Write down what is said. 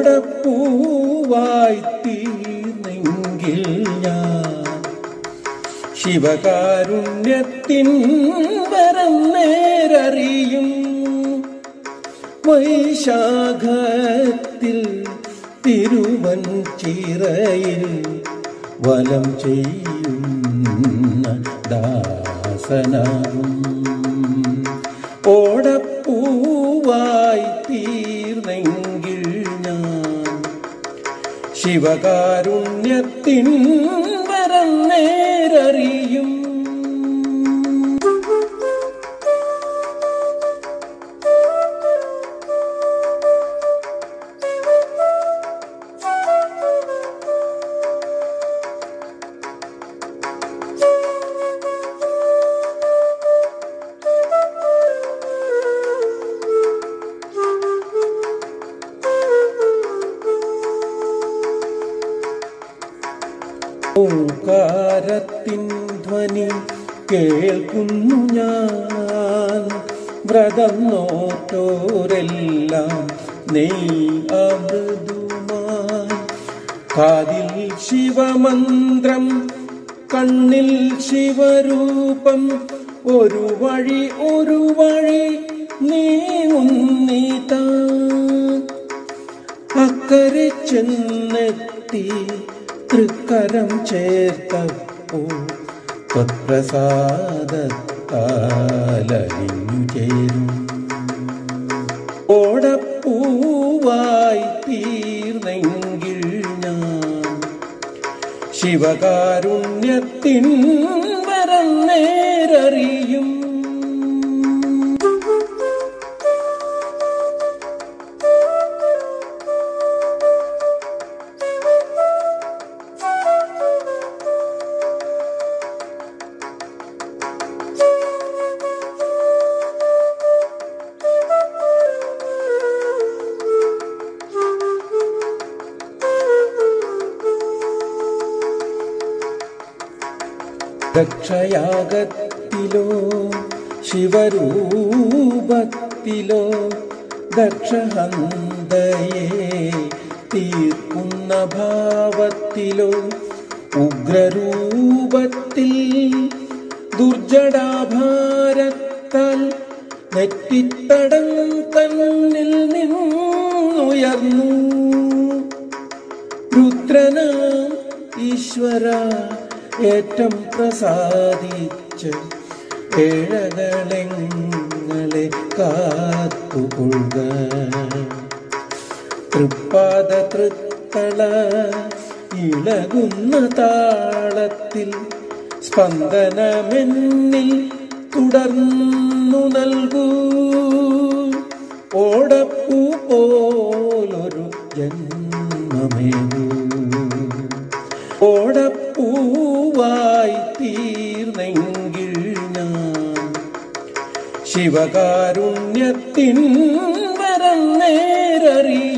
ഓടപ്പൂവായി തീർന്നെങ്കിൽ ഞാൻ ശിവകാരുണ്യത്തിൻ വരം നേരറിയും വൈശാഖത്തിൽ തിരുവൻ ചിറയിൽ വലം ചെയ്യുന്ന ദാസനാകും ഓടപ്പൂവായി തീർന്നെങ്കിൽ ഞാൻ ശിവകാരുണ്യത്തിൻ വരം നേരറിയും ഓംകാരത്തിൻ ധ്വനി കേൾക്കുന്നു ഞാൻ വ്രതം നോറ്റോരെല്ലാം നെയ് അമൃതുമായി കാതിൽ ശിവമന്ത്രം കണ്ണിൽ ശിവരൂപം ഒരു വഴി ഒരു വഴി നീങ്ങുന്നീതാ അക്കരെ ചെന്നെത്തി തൃക്കരം ചേർത്തപ്പോ ത്വത്പ്രസാദത്താലലിഞ്ഞു ചേരും ഓടപ്പൂവായി തീർന്നെങ്കിൽ ഞാൻ ശിവകാരുണ്യത്തിൻ വരം നേരറിയും ദക്ഷയാഗത്തിലോ ശിവരൂപത്തിലോ ദക്ഷഹന്തയെ തീർക്കുന്ന ഭാവത്തിലോ ഉഗ്രരൂപത്തിൽ ദുർജടാഭാരത്താൽ നെറ്റിത്തടം തന്നിൽ നിന്നുയർന്നു രുദ്രനാം ഈശ്വര ഏറ്റം പ്രസാദിച്ച് ഏഴകളെങ്ങളെ കാത്തുകൊള്ളുക തൃപ്പാദ തൃത്തള ഇളകുന്ന താളത്തിൽ സ്പന്ദനമെന്നിൽ തുടർന്നു നൽകൂ ഓടപ്പൂ പോലൊരു ജന്മമേകൂ ഓടപ്പൂവായി തീർന്നെങ്കിൽ ഞാൻ ശിവകാരുണ്യത്തിൻ വരം നേരറിയും